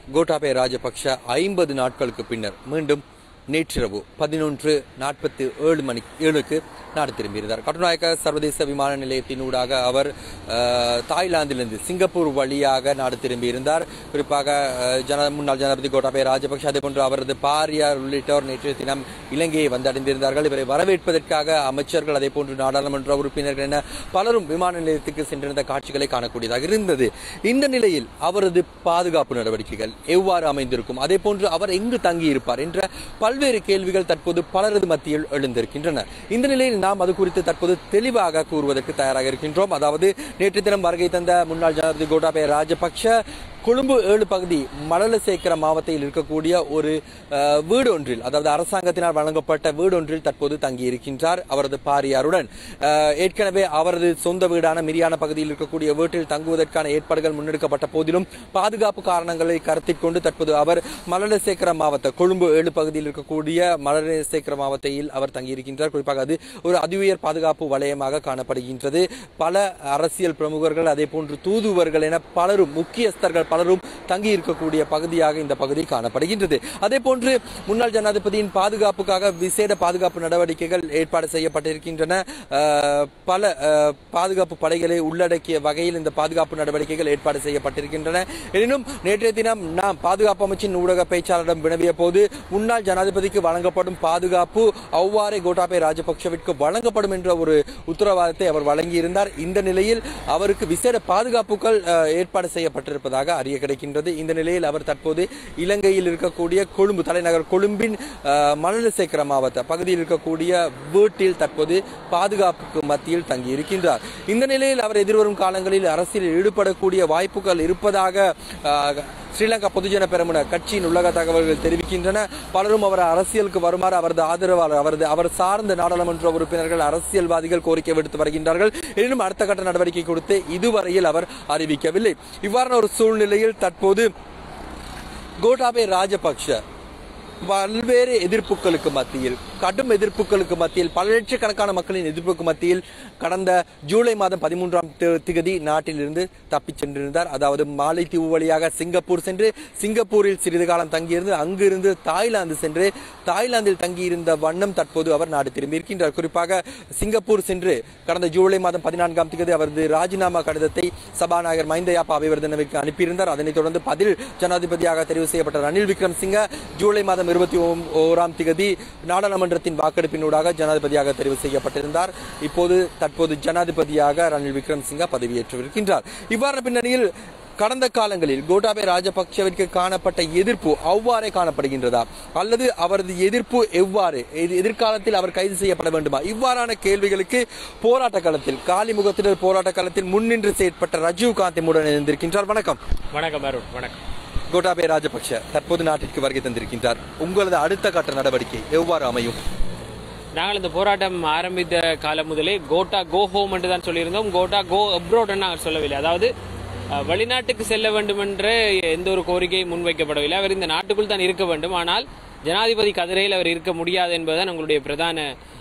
கோட்டாபய ராஜபக்ஷ ஐம்பது நாட்களுக்கு பின்னர் மீண்டும் நேற்றிரவு பதினொன்று நாற்பத்தி ஏழு மணி ஏழுக்கு நாடு திரும்பியிருந்தார் கட்டுநாயக்க சர்வதேச விமான நிலையத்தினூடாக அவர் அஹ், தாய்லாந்திலிருந்து சிங்கப்பூர் வழியாக நாடு திரும்பியிருந்தார் குறிப்பாக அஹ், ஜன முன்னாள் ஜனாதிபதி கோட்டாபய ராஜபக்ஷ அதேபோன்று அவரது பாரியார் உள்ளிட்டோர் நேற்றைய தினம் இலங்கையை வந்தடைந்திருந்தார்கள் இவரை வரவேற்பதற்காக அமைச்சர்கள் அதே போன்று நாடாளுமன்ற உறுப்பினர்கள் என பலரும் விமான நிலையத்துக்கு சென்றிருந்த காட்சிகளை காணக்கூடியதாக இருந்தது இந்த நிலையில் அவரது பாதுகாப்பு நடவடிக்கைகள் எவ்வாறு அமைந்திருக்கும் அதே போன்று அவர் எங்கு தங்கியிருப்பார் என்ற பல்வேறு கேள்விகள் தற்போது பலரது மத்தியில் எழுந்திருக்கின்றன இந்த நிலையில் நாம் அது குறித்து தற்போது தெளிவாக கூறுவதற்கு தயாராக இருக்கின்றோம் அதாவது நேற்று தினம் வருகை தந்த முன்னாள் ஜனாதிபதி கோட்டாபய ராஜபக்ஷ கொழும்பு ஏழு பகுதி மணலசேகர மாவட்டத்தில் இருக்கக்கூடிய ஒரு அஹ், வீடு ஒன்றில் அதாவது அரசாங்கத்தினால் வழங்கப்பட்ட வீடு ஒன்றில் தற்போது தங்கியிருக்கின்றார் அவரது பாரியாருடன் அஹ், ஏற்கனவே அவரது சொந்த வீடான மிரியான பகுதியில் இருக்கக்கூடிய வீட்டில் தங்குவதற்கான ஏற்பாடுகள் முன்னெடுக்கப்பட்ட போதிலும் பாதுகாப்பு காரணங்களை கருத்தில் கொண்டு தற்போது அவர் மலரசேகர மாவட்ட கொழும்பு ஏழு பகுதியில் இருக்கக்கூடிய மலரசேகர மாவட்டத்தில் அவர் தங்கியிருக்கின்றார் குறிப்பாக அது ஒரு அதிஉயர் பாதுகாப்பு வலயமாக காணப்படுகின்றது பல அரசியல் பிரமுகர்கள் அதே போன்று தூதுவர்கள் என பலரும் முக்கியஸ்தர்கள் பலரும் தங்கி இருக்கக்கூடிய பகுதியாக இந்த பகுதி காணப்படுகின்றது அதே போன்று முன்னாள் ஜனாதிபதியின் பாதுகாப்புக்காக விசேட பாதுகாப்பு நடவடிக்கைகள் ஏற்பாடு செய்யப்பட்டிருக்கின்றன அஹ், பல அஹ், பாதுகாப்பு படைகளை உள்ளடக்கிய வகையில் இந்த பாதுகாப்பு நடவடிக்கைகள் ஏற்பாடு செய்யப்பட்டிருக்கின்றன எனினும் நேற்றைய தினம் நாம் பாதுகாப்பு அமைச்சின் ஊடக பேச்சாளரிடம் வினவிய போது முன்னாள் ஜனாதிபதிக்கு வழங்கப்படும் பாதுகாப்பு அவ்வாறே கோட்டாபய ராஜபக்ஷவிற்கு வழங்கப்படும் என்ற ஒரு உத்தரவாதத்தை அவர் வழங்கியிருந்தார் இந்த நிலையில் அவருக்கு விசேட பாதுகாப்புகள் அஹ், ஏற்பாடு செய்யப்பட்டிருப்பதாக அறிய கிடைக்கின்றது இந்த நிலையில் அவர் தற்போது இலங்கையில் இருக்கக்கூடிய கொழும்பு தலைநகர் கொழும்பின் அஹ், மணலசேகர மாவட்ட பகுதியில் இருக்கக்கூடிய வீட்டில் தற்போது பாதுகாப்புக்கு மத்தியில் தங்கியிருக்கின்றார் இந்த நிலையில் அவர் எதிர்வரும் காலங்களில் அரசியலில் ஈடுபடக்கூடிய வாய்ப்புகள் இருப்பதாக அஹ், ஸ்ரீலங்கா பொதுஜன பெரமுன கட்சியின் உலக தகவல்கள் தெரிவிக்கின்றன பலரும் அவர் அரசியலுக்கு வருமாறு அவரது ஆதரவாளர் அவரது அவர் சார்ந்த நாடாளுமன்ற உறுப்பினர்கள் அரசியல்வாதிகள் கோரிக்கை விடுத்து வருகின்றார்கள் எனினும் அடுத்த கட்ட நடவடிக்கை கொடுத்து இதுவரையில் அவர் அறிவிக்கவில்லை இவ்வாறான ஒரு சூழ்நிலையில் தற்போது கோட்டாபே ராஜபக்ஷ பல்வேறு எதிர்ப்புகளுக்கு மத்தியில் கடும் எதிர்ப்புகளுக்கு மத்தியில் பல லட்சக்கணக்கான மக்களின் எதிர்ப்புக்கு மத்தியில் கடந்த ஜூலை மாதம் பதிமூன்றாம் திகதி நாட்டிலிருந்து தப்பிச் சென்றிருந்தார் அதாவது மாலைத்தீவு வழியாக சிங்கப்பூர் சென்று சிங்கப்பூரில் சிறிது காலம் தங்கியிருந்து அங்கிருந்து தாய்லாந்து சென்று தாய்லாந்தில் தங்கியிருந்த வண்ணம் தற்போது அவர் நாடு திரும்பியிருக்கின்றார் குறிப்பாக சிங்கப்பூர் சென்று கடந்த ஜூலை மாதம் பதினான்காம் தேதி அவரது ராஜினாமா கடிதத்தை சபாநாயகர் மைந்தயாப்பா அபிவர்தனவிற்கு அனுப்பியிருந்தார் அதனைத் தொடர்ந்து பதில் ஜனாதிபதியாக தெரிவு செய்யப்பட்ட ரணில் விக்ரம்சிங்க ஜூலை மாதம் இருபத்தி ஓராம் திகதி நாடாளுமன்றத்தின் வாக்கெடுப்பினூடாக ஜனாதிபதியாக தெரிவு செய்யப்பட்டிருந்தார் இப்போது தற்போது ஜனாதிபதியாக ரணில் விக்ரம்சிங்க பதவியேற்றிருக்கின்றார் இவ்வாறு பின்னணியில் கடந்த காலங்களில் கோட்டாபய ராஜபக்சவிற்கு காணப்பட்ட எதிர்ப்பு அவ்வாறே காணப்படுகின்றதா அல்லது அவரது எதிர்ப்பு எவ்வாறு எதி- எதிர்காலத்தில் அவர் கைது செய்யப்பட வேண்டுமா இவ்வாறான கேள்விகளுக்கு போராட்ட களத்தில் காலிமுகத்தினர் போராட்ட களத்தில் முன்னின்று செயற்பட்ட ரஜீவ் காந்தி உடன் இணைந்திருக்கின்றார் வணக்கம் வணக்கம் அருண் வணக்கம் கோட்டாபய ராஜபக்ஷ தற்போது நாட்டிற்கு வருகை தந்திருக்கின்றார் உங்களது அடுத்த கட்ட நடவடிக்கை எவ்வாறு அமையும் நாங்கள் இந்த போராட்டம் ஆரம்பித்த காலம் முதலே கோட்டா கோ ஹோம் என்று தான் சொல்லியிருந்தோம் கோட்டா கோ அப்ரோட் நாங்கள் சொல்லவில்லை அதாவது அஹ், வெளிநாட்டுக்கு செல்ல வேண்டும் என்ற எந்த ஒரு கோரிக்கையும் முன்வைக்கப்படவில்லை அவர் இந்த நாட்டுக்குள் தான் இருக்க வேண்டும் ஆனால் ஜனாதிபதி கதிரையில் அவர் இருக்க முடியாது என்பதுதான் எங்களுடைய பிரதான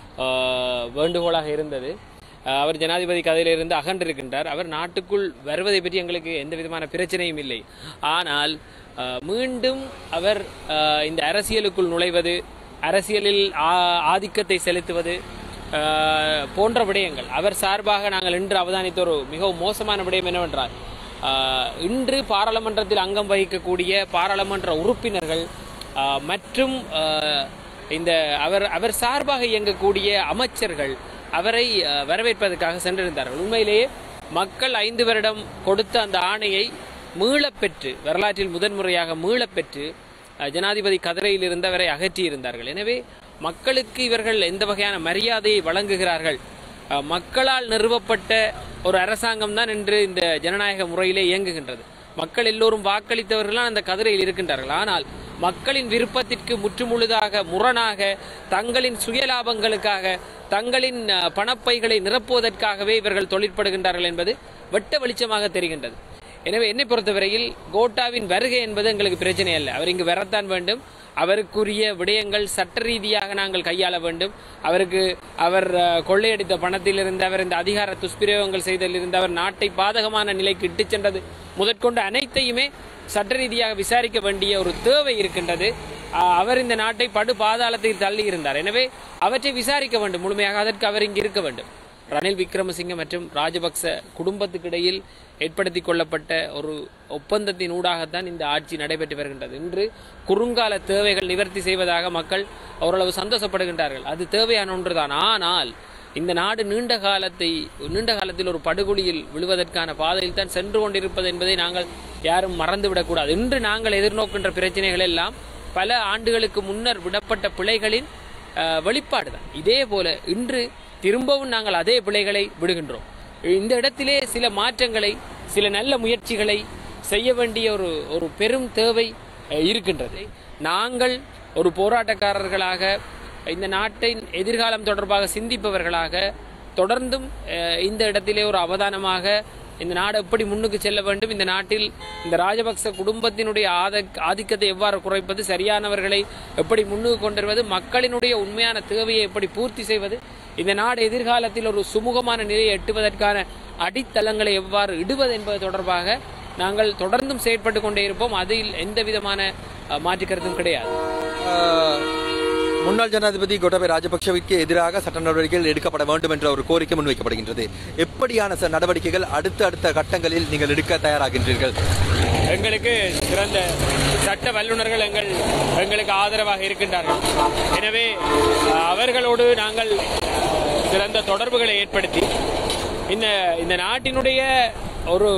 அஹ், வேண்டுகோளாக இருந்தது அஹ், அவர் ஜனாதிபதி கதையிலிருந்து அகன்றிருக்கின்றார் அவர் நாட்டுக்குள் வருவதை பற்றி எங்களுக்கு எந்த விதமான பிரச்சனையும் இல்லை ஆனால் அஹ், மீண்டும் அவர் அஹ், இந்த அரசியலுக்குள் நுழைவது அரசியலில் ஆ- ஆதிக்கத்தை செலுத்துவது அஹ், போன்ற விடயங்கள் அவர் சார்பாக நாங்கள் இன்று அவதானித்த ஒரு மிகவும் மோசமான விடயம் என்னவென்றால் அஹ், இன்று பாராளுமன்றத்தில் அங்கம் வகிக்கக்கூடிய பாராளுமன்ற உறுப்பினர்கள் அஹ், மற்றும் அஹ், இந்த அவர் அவர் சார்பாக இயங்கக்கூடிய அமைச்சர்கள் அவரை அஹ், வரவேற்பதற்காக சென்றிருந்தார்கள் உண்மையிலேயே மக்கள் ஐந்து வருடம் கொடுத்த அந்த ஆணையை மீளப்பெற்று வரலாற்றில் முதன்முறையாக மீளப்பெற்று அஹ், ஜனாதிபதி கதிரையில் இருந்தவரை அகற்றி இருந்தார்கள் எனவே மக்களுக்கு இவர்கள் எந்த வகையான மரியாதையை வழங்குகிறார்கள் அஹ், மக்களால் நிறுவப்பட்ட ஒரு அரசாங்கம் தான் இன்று இந்த ஜனநாயக முறையிலே இயங்குகின்றது மக்கள் எல்லோரும் வாக்களித்தவர்கள் அந்த கதிரையில் இருக்கின்றார்கள் ஆனால் மக்களின் விருப்பத்திற்கு முற்றுமுழுதாக முரணாக தங்களின் சுயலாபங்களுக்காக தங்களின் அஹ், பணப்பைகளை நிரப்புவதற்காகவே இவர்கள் தொழிற்படுகின்றார்கள் என்பது வெட்ட வெளிச்சமாக தெரிகின்றது எனவே என்னை பொறுத்தவரையில் கோட்டாவின் வருகை என்பது எங்களுக்கு பிரச்சனை அல்ல அவர் இங்கு வரத்தான் வேண்டும் அவருக்குரிய விடயங்கள் சட்ட ரீதியாக நாங்கள் கையாள வேண்டும் அவருக்கு அவர் அஹ், கொள்ளையடித்த பணத்திலிருந்து அவர் இந்த அதிகார துஷ்பிரயோகங்கள் செய்ததிலிருந்து அவர் நாட்டை பாதகமான நிலைக்கு இட்டுச் சென்றது முதற்கொண்டு அனைத்தையுமே சட்ட ரீதியாக விசாரிக்க வேண்டிய ஒரு தேவை இருக்கின்றது அஹ், அவர் இந்த நாட்டை படு பாதாளத்தில் தள்ளி இருந்தார் எனவே அவற்றை விசாரிக்க வேண்டும் முழுமையாக அதற்கு அவர் இங்கு இருக்க வேண்டும் ரணில் விக்ரமசிங்க மற்றும் ராஜபக்ச குடும்பத்துக்கிடையில் ஏற்படுத்திக் கொள்ளப்பட்ட ஒரு ஒப்பந்தத்தின் ஊடாகத்தான் இந்த ஆட்சி நடைபெற்று வருகின்றது இன்று குறுங்கால தேவைகள் நிவர்த்தி செய்வதாக மக்கள் ஓரளவு சந்தோஷப்படுகின்றார்கள் அது தேவையான ஒன்றுதான் ஆனால் இந்த நாடு நீண்ட காலத்தை நீண்ட காலத்தில் ஒரு படுகொலியில் விழுவதற்கான பாதையில் தான் சென்று கொண்டிருப்பது என்பதை நாங்கள் யாரும் மறந்துவிடக்கூடாது இன்று நாங்கள் எதிர்நோக்கின்ற பிரச்சனைகள் எல்லாம் பல ஆண்டுகளுக்கு முன்னர் விடப்பட்ட பிழைகளின் அஹ், வெளிப்பாடுதான் இதே போல இன்று திரும்பவும் நாங்கள் அதே பிழைகளை விடுகின்றோம் இந்த இடத்திலே சில மாற்றங்களை சில நல்ல முயற்சிகளை செய்ய வேண்டிய ஒரு ஒரு பெரும் தேவை அஹ், இருக்கின்றது நாங்கள் ஒரு போராட்டக்காரர்களாக இந்த நாட்டின் எதிர்காலம் தொடர்பாக சிந்திப்பவர்களாக தொடர்ந்தும் அஹ், இந்த இடத்திலே ஒரு அவதானமாக இந்த நாடு எப்படி முன்னுக்கு செல்ல வேண்டும் இந்த நாட்டில் இந்த ராஜபக்ச குடும்பத்தினுடைய ஆத ஆதிக்கத்தை எவ்வாறு குறைப்பது சரியானவர்களை எப்படி முன்னுக்கு கொண்டு வருவது மக்களினுடைய உண்மையான தேவையை எப்படி பூர்த்தி செய்வது இந்த நாடு எதிர்காலத்தில் ஒரு சுமூகமான நிலையை எட்டுவதற்கான அடித்தளங்களை எவ்வாறு இடுவது என்பது தொடர்பாக நாங்கள் தொடர்ந்தும் செயற்பட்டு கொண்டே இருப்போம் அதில் எந்த விதமான அஹ், மாற்றுக் கருத்தும் கிடையாது ஆஹ், முன்னாள் ஜனாதிபதி கோட்டபய ராஜபக்சவிற்கு எதிராக சட்ட நடவடிக்கைகள் எடுக்கப்பட வேண்டும் என்ற ஒரு கோரிக்கை முன்வைக்கப்படுகின்றது எப்படியான ச- நடவடிக்கைகள் அடுத்த அடுத்த கட்டங்களில் நீங்கள் எடுக்க தயாராகின்றீர்கள் எங்களுக்கு சிறந்த சட்ட வல்லுநர்கள் எங்கள் எங்களுக்கு ஆதரவாக இருக்கின்றார்கள் எனவே அஹ், அவர்களோடு நாங்கள் அஹ், சிறந்த தொடர்புகளை ஏற்படுத்தி இந்த இந்த நாட்டினுடைய ஒரு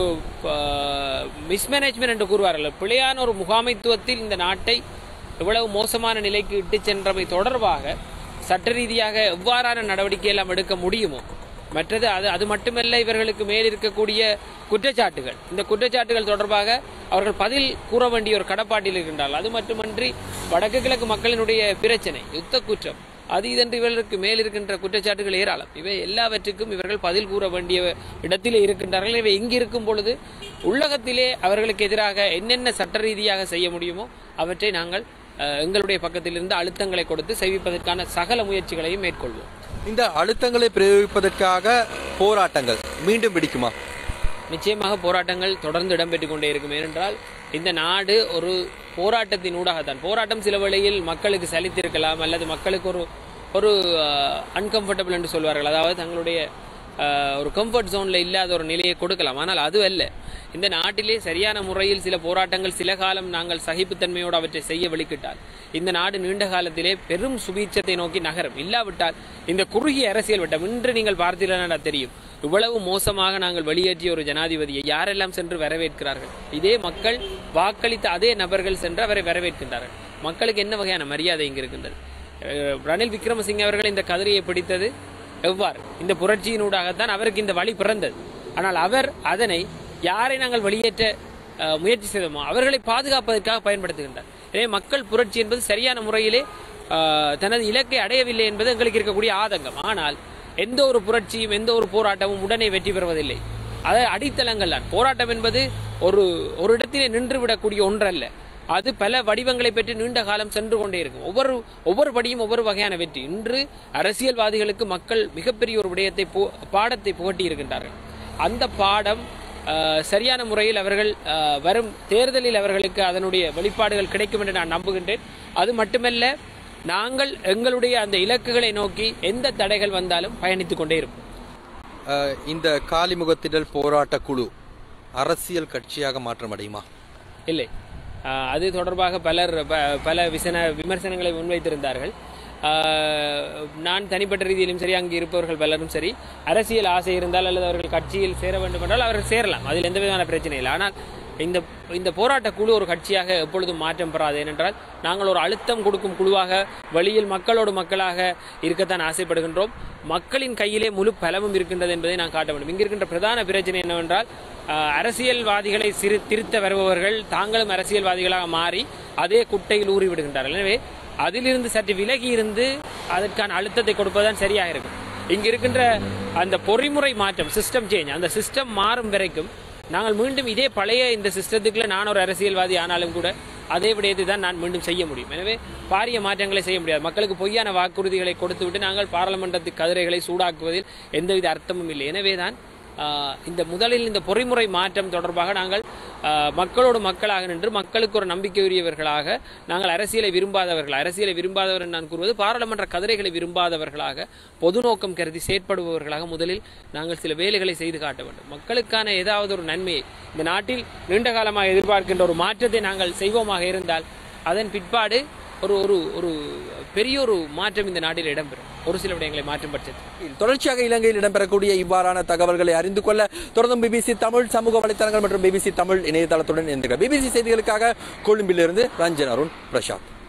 மிஸ்மேனேஜ்மெண்ட் என்று கூறுவார்கள் பிழையான ஒரு முகாமைத்துவத்தில் இந்த நாட்டை இவ்வளவு மோசமான நிலைக்கு இட்டு சென்றமை தொடர்பாக சட்ட ரீதியாக எவ்வாறான நடவடிக்கை எல்லாம் எடுக்க முடியுமோ மற்றது அது அது மட்டுமல்ல இவர்களுக்கு மேல் இருக்கக்கூடிய குற்றச்சாட்டுகள் இந்த குற்றச்சாட்டுகள் தொடர்பாக அவர்கள் பதில் கூற வேண்டிய ஒரு கடப்பாட்டில் இருக்கின்றார்கள் அது மட்டுமன்றி வடக்கு கிழக்கு மக்களினுடைய பிரச்சனை யுத்த குற்றம் அது இதென்று இவர்களுக்கு மேல் இருக்கின்ற குற்றச்சாட்டுகள் ஏராளம் இவை எல்லாவற்றுக்கும் இவர்கள் பதில் கூற வேண்டிய இடத்திலே இருக்கின்றார்கள் இவை இங்கு இருக்கும் பொழுது உள்ளகத்திலே அவர்களுக்கு எதிராக என்னென்ன சட்ட ரீதியாக செய்ய முடியுமோ அவற்றை நாங்கள் அஹ், எங்களுடைய பக்கத்திலிருந்து அழுத்தங்களை கொடுத்து செய்விப்பதற்கான சகல முயற்சிகளையும் மேற்கொள்வோம் இந்த அழுத்தங்களை பிரயோகிப்பதற்காக போராட்டங்கள் மீண்டும் வெடிக்குமா நிச்சயமாக போராட்டங்கள் தொடர்ந்து இடம்பெற்றுக் கொண்டே இருக்கும் ஏனென்றால் இந்த நாடு ஒரு போராட்டத்தின் ஊடாகத்தான் போராட்டம் சில வேளையில் மக்களுக்கு சலித்திருக்கலாம் அல்லது மக்களுக்கு ஒரு ஒரு அன்கம்ஃபர்டபுள் என்று சொல்வார்கள் அதாவது தங்களுடைய அஹ், ஒரு கம்ஃபர்ட் ஜோன்ல இல்லாத ஒரு நிலையை கொடுக்கலாம் ஆனால் அது அல்ல இந்த நாட்டிலே சரியான முறையில் சில போராட்டங்கள் சில காலம் நாங்கள் சகிப்புத்தன்மையோடு அவற்றை செய்ய வெளிக்கிட்டால் இந்த நாடு நீண்ட காலத்திலே பெரும் சுபீட்சத்தை நோக்கி நகரும் இல்லாவிட்டால் இந்த குறுகிய அரசியல் வட்டம் இன்று நீங்கள் பார்த்தீங்கன்னா தெரியும் இவ்வளவு மோசமாக நாங்கள் வெளியேற்றிய ஒரு ஜனாதிபதியை யாரெல்லாம் சென்று வரவேற்கிறார்கள் இதே மக்கள் வாக்களித்த அதே நபர்கள் சென்று அவரை வரவேற்கின்றார்கள் மக்களுக்கு என்ன வகையான மரியாதை இங்கு இருக்கின்றது அஹ் ரணில் விக்ரமசிங்க அவர்கள் இந்த கதிரையை பிடித்தது எவ்வாறு இந்த புரட்சியினூடாகத்தான் அவருக்கு இந்த வழி பிறந்தது ஆனால் அவர் அதனை யாரை நாங்கள் வெளியேற்ற அஹ், முயற்சி செய்தோமோ அவர்களை பாதுகாப்பதற்காக பயன்படுத்துகின்றார் எனவே மக்கள் புரட்சி என்பது சரியான முறையிலே அஹ், தனது இலக்கை அடையவில்லை என்பது எங்களுக்கு இருக்கக்கூடிய ஆதங்கம் ஆனால் எந்த ஒரு புரட்சியும் எந்த ஒரு போராட்டமும் உடனே வெற்றி பெறுவதில்லை அது அடித்தளங்கள் தான் போராட்டம் என்பது ஒரு ஒரு இடத்திலே நின்று விடக்கூடிய ஒன்றல்ல அது பல வடிவங்களை பெற்று நீண்ட காலம் சென்று கொண்டே இருக்கும் ஒவ்வொரு ஒவ்வொரு படியும் ஒவ்வொரு வகையான வெற்றி இன்று அரசியல்வாதிகளுக்கு மக்கள் மிகப்பெரிய ஒரு விடயத்தை பு- பாடத்தை புகட்டி இருக்கின்றார்கள் அந்த பாடம் அஹ், சரியான முறையில் அவர்கள் அஹ், வரும் தேர்தலில் அவர்களுக்கு அதனுடைய வெளிப்பாடுகள் கிடைக்கும் என்று நான் நம்புகின்றேன் அது மட்டுமல்ல நாங்கள் எங்களுடைய அந்த இலக்குகளை நோக்கி எந்த தடைகள் வந்தாலும் பயணித்துக் கொண்டே இருப்போம் அஹ், இந்த காலிமுகத்திடல் போராட்ட குழு அரசியல் கட்சியாக மாற்றமடையுமா இல்லை ஆஹ் அது தொடர்பாக பலர் ப- பல விசன விமர்சனங்களை முன்வைத்திருந்தார்கள் ஆஹ் நான் தனிப்பட்ட ரீதியிலும் சரி அங்கு இருப்பவர்கள் பலரும் சரி அரசியல் ஆசை இருந்தால் அல்லது அவர்கள் கட்சியில் சேர வேண்டும் என்றால் அவர்கள் சேரலாம் அதில் எந்த விதமான பிரச்சனை இல்லை ஆனால் இந்த இந்த போராட்ட குழு ஒரு கட்சியாக எப்பொழுதும் மாற்றம் பெறாது ஏனென்றால் நாங்கள் ஒரு அழுத்தம் கொடுக்கும் குழுவாக வெளியில் மக்களோடு மக்களாக இருக்கத்தான் ஆசைப்படுகின்றோம் மக்களின் கையிலே முழு பலமும் இருக்கின்றது என்பதை நான் காட்ட வேண்டும் இங்கு இருக்கின்ற பிரதான பிரச்சனை என்னவென்றால் ஆஹ், அரசியல்வாதிகளை சிறு திருத்த வருபவர்கள் தாங்களும் அரசியல்வாதிகளாக மாறி அதே குட்டையில் ஊறி விடுகின்றார்கள் எனவே அதிலிருந்து சற்று விலகி இருந்து அதற்கான அழுத்தத்தை கொடுப்பதுதான் சரியாக இருக்கும் இங்கு இருக்கின்ற அந்த பொறிமுறை மாற்றம் சிஸ்டம் சேஞ்ச் அந்த சிஸ்டம் மாறும் வரைக்கும் நாங்கள் மீண்டும் இதே பழைய இந்த சிஸ்டத்துக்குள்ள நான் ஒரு அரசியல்வாதி ஆனாலும் கூட அதே விடயத்தை தான் நான் மீண்டும் செய்ய முடியும் எனவே பாரிய மாற்றங்களை செய்ய முடியாது மக்களுக்கு பொய்யான வாக்குறுதிகளை கொடுத்துவிட்டு நாங்கள் பாராளுமன்றத்து கதிரைகளை சூடாக்குவதில் எந்தவித அர்த்தமும் இல்லை எனவே தான் ஆஹ், இந்த முதலில் இந்த பொறிமுறை மாற்றம் தொடர்பாக நாங்கள் ஆஹ், மக்களோடு மக்களாக நின்று மக்களுக்கு ஒரு நம்பிக்கையுரியவர்களாக நாங்கள் அரசியலை விரும்பாதவர்கள் அரசியலை விரும்பாதவர் என்று நான் கூறுவது பாராளுமன்ற கதிரைகளை விரும்பாதவர்களாக பொது நோக்கம் கருதி செயற்படுபவர்களாக முதலில் நாங்கள் சில வேலைகளை செய்து காட்ட வேண்டும் மக்களுக்கான ஏதாவது ஒரு நன்மையை இந்த நாட்டில் நீண்ட காலமாக எதிர்பார்க்கின்ற ஒரு மாற்றத்தை நாங்கள் செய்வோமாக இருந்தால் அதன் பிற்பாடு ஒரு ஒரு ஒரு பெரிய ஒரு மாற்றம் இந்த நாட்டில் இடம்பெறும் ஒரு சில விடயங்களை மாற்றும் பட்சத்தில் தொடர்ச்சியாக இலங்கையில் இடம்பெறக்கூடிய இவ்வாறான தகவல்களை அறிந்து கொள்ள தொடர்ந்தும் பிபிசி தமிழ் சமூக வலைத்தளங்கள் மற்றும் பிபிசி தமிழ் இணையதளத்துடன் இணைந்திருக்கிறார் பிபிசி செய்திகளுக்காக கொழும்பிலிருந்து ரஞ்சன் அருண் பிரசாத்